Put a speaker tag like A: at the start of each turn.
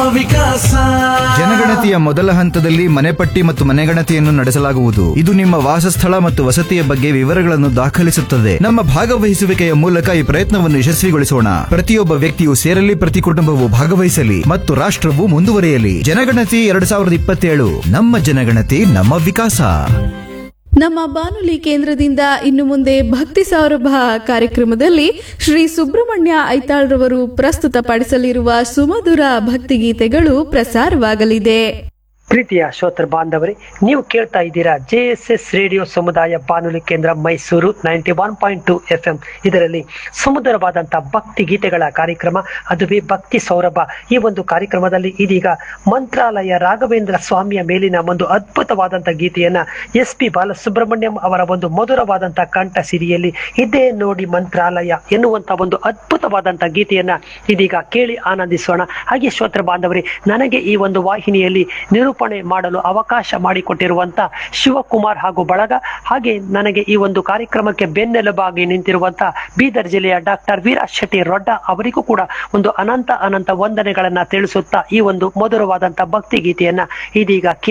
A: ವಿಕಾಸ
B: ಜನಗಣತಿಯ ಮೊದಲ ಹಂತದಲ್ಲಿ ಮನೆಪಟ್ಟಿ ಮತ್ತು ಮನೆಗಣತಿಯನ್ನು ನಡೆಸಲಾಗುವುದು ಇದು ನಿಮ್ಮ ವಾಸಸ್ಥಳ ಮತ್ತು ವಸತಿಯ ಬಗ್ಗೆ ವಿವರಗಳನ್ನು ದಾಖಲಿಸುತ್ತದೆ ನಮ್ಮ ಭಾಗವಹಿಸುವಿಕೆಯ ಮೂಲಕ ಈ ಪ್ರಯತ್ನವನ್ನು ಯಶಸ್ವಿಗೊಳಿಸೋಣ ಪ್ರತಿಯೊಬ್ಬ ವ್ಯಕ್ತಿಯು ಸೇರಲಿ ಪ್ರತಿ ಕುಟುಂಬವು ಭಾಗವಹಿಸಲಿ ಮತ್ತು ರಾಷ್ಟ್ರವು ಮುಂದುವರಿಯಲಿ ಜನಗಣತಿ ಎರಡ್ ಸಾವಿರದ ಇಪ್ಪತ್ತೇಳು ನಮ್ಮ ಜನಗಣತಿ ನಮ್ಮ ವಿಕಾಸ
C: ನಮ್ಮ ಬಾನುಲಿ ಕೇಂದ್ರದಿಂದ ಇನ್ನು ಮುಂದೆ ಭಕ್ತಿ ಸೌರಭ ಕಾರ್ಯಕ್ರಮದಲ್ಲಿ ಶ್ರೀ ಸುಬ್ರಹ್ಮಣ್ಯ ಐತಾಳ್ರವರು ಪ್ರಸ್ತುತಪಡಿಸಲಿರುವ ಸುಮಧುರ ಭಕ್ತಿಗೀತೆಗಳು ಪ್ರಸಾರವಾಗಲಿದೆ
D: ಪ್ರೀತಿಯ ಶ್ರೋತೃ ಬಾಂಧವರೇ ನೀವು ಕೇಳ್ತಾ ಇದ್ದೀರಾ ಜೆ ಎಸ್ ಎಸ್ ರೇಡಿಯೋ ಸಮುದಾಯ ಬಾನುಲಿ ಕೇಂದ್ರ Mysuru ninety one point two F M ಇದರಲ್ಲಿ ಸುಮಧುರವಾದಂಥ ಭಕ್ತಿ ಗೀತೆಗಳ ಕಾರ್ಯಕ್ರಮ ಅದುವೇ ಭಕ್ತಿ ಸೌರಭ ಈ ಒಂದು ಕಾರ್ಯಕ್ರಮದಲ್ಲಿ ಇದೀಗ ಮಂತ್ರಾಲಯ ರಾಘವೇಂದ್ರ ಸ್ವಾಮಿಯ ಮೇಲಿನ ಒಂದು ಅದ್ಭುತವಾದಂಥ ಗೀತೆಯನ್ನ ಎಸ್ ಪಿ ಬಾಲಸುಬ್ರಹ್ಮಣ್ಯಂ ಅವರ ಒಂದು ಮಧುರವಾದಂಥ ಕಂಠ ಸಿರಿಯಲ್ಲಿ ಇದೇ ನೋಡಿ ಮಂತ್ರಾಲಯ ಎನ್ನುವಂಥ ಒಂದು ಅದ್ಭುತವಾದಂಥ ಗೀತೆಯನ್ನ ಇದೀಗ ಕೇಳಿ ಆನಂದಿಸೋಣ ಹಾಗೆ ಶ್ರೋತೃ ಬಾಂಧವರೇ ನನಗೆ ಈ ಒಂದು ವಾಹಿನಿಯಲ್ಲಿ ನಿರೂಪಣೆ ಮಾಡಲು ಅವಕಾಶ ಮಾಡಿಕೊಟ್ಟಿರುವಂತ ಶಿವಕುಮಾರ್ ಹಾಗೂ ಬಳಗ ಹಾಗೆ ನನಗೆ ಈ ಒಂದು ಕಾರ್ಯಕ್ರಮಕ್ಕೆ ಬೆನ್ನೆಲುಬಾಗಿ ನಿಂತಿರುವಂತ ಬೀದರ್ ಜಿಲ್ಲೆಯ ಡಾಕ್ಟರ್ ವೀರ ಶೆಟ್ಟಿ ರೊಡ್ಡ ಅವರಿಗೂ ಕೂಡ ಒಂದು ಅನಂತ ಅನಂತ ವಂದನೆಗಳನ್ನ ತಿಳಿಸುತ್ತಾ ಈ ಒಂದು ಮಧುರವಾದಂತ ಭಕ್ತಿ ಗೀತೆಯನ್ನ ಇದೀಗ